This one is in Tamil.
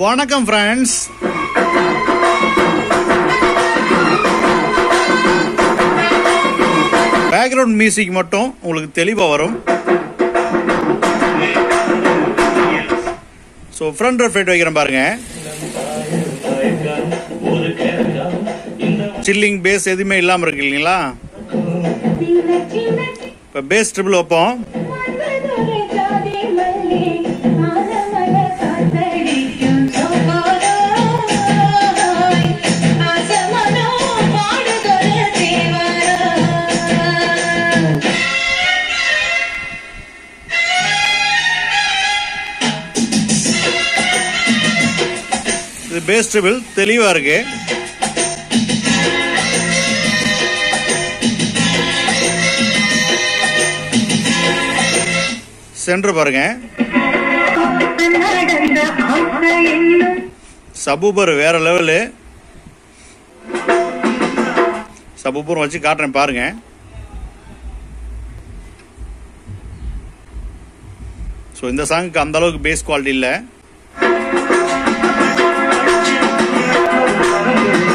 வணக்கம் ஃப்ரெண்ட்ஸ் பேக்ரவுண்ட் மியூசிக் மட்டும் உங்களுக்கு தெளிவாக வரும் ஸோ ஃப்ரண்ட் ஃபைட் வைக்கிறேன் பாருங்க சில்லிங் பேஸ் எதுவுமே இல்லாமல் இருக்கு இல்லைங்களா இப்போ பேஸ் ட்ரிபிள் வைப்போம் இது பேஸ் ட்ரிபிள் தெளிவாக இருக்கு சென்டர் பாருங்க சபூபர் வேற லெவலு சபூபர் வச்சு காட்டுறேன் பாருங்க ஸோ இந்த சாங்குக்கு அந்த அளவுக்கு பேஸ் குவாலிட்டி இல்லை